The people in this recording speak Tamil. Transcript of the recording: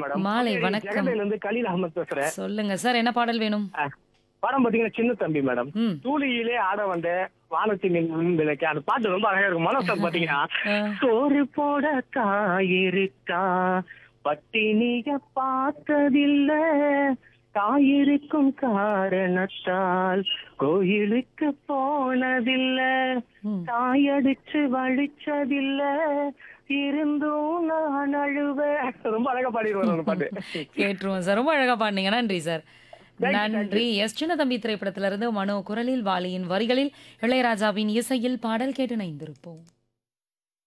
மேடம் மாலை வணக்கம். ஜெகதையில இருந்து கலீல் அகமது பேசுறேன் சொல்லுங்க சார் என்ன பாடல் வேணும் அஹ், படம் பாத்தீங்கன்னா சின்ன தம்பி மேடம் ம் தூளியிலே ஆட வந்த வானத்தின் விளக்கு அந்த பாட்டு ரொம்ப அழகா இருக்கும் மனசை பாத்தீங்கன்னா ஆ. சோறு போட தாயிருக்கா பட்டினிய பார்த்ததில்ல தாயிருக்கும் காரணத்தால் கோயிலுக்கு போனதில்ல ம். தாயடிச்சு வலிச்சதில்ல இருந்தும் நான் அழுவேன் ரொம்ப அழகா பாடிடுவார் அந்த பாட்டு கேட்டுருவோம் சார் ரொம்ப அழகா பாடினீங்க நன்றி சார் நன்றி எஸ் சின்ன தம்பி திரைப்படத்திலிருந்து மனோ குரலில் வாலியின் வரிகளில் இளையராஜாவின் இசையில் பாடல் கேட்டு இணைந்திருப்போம்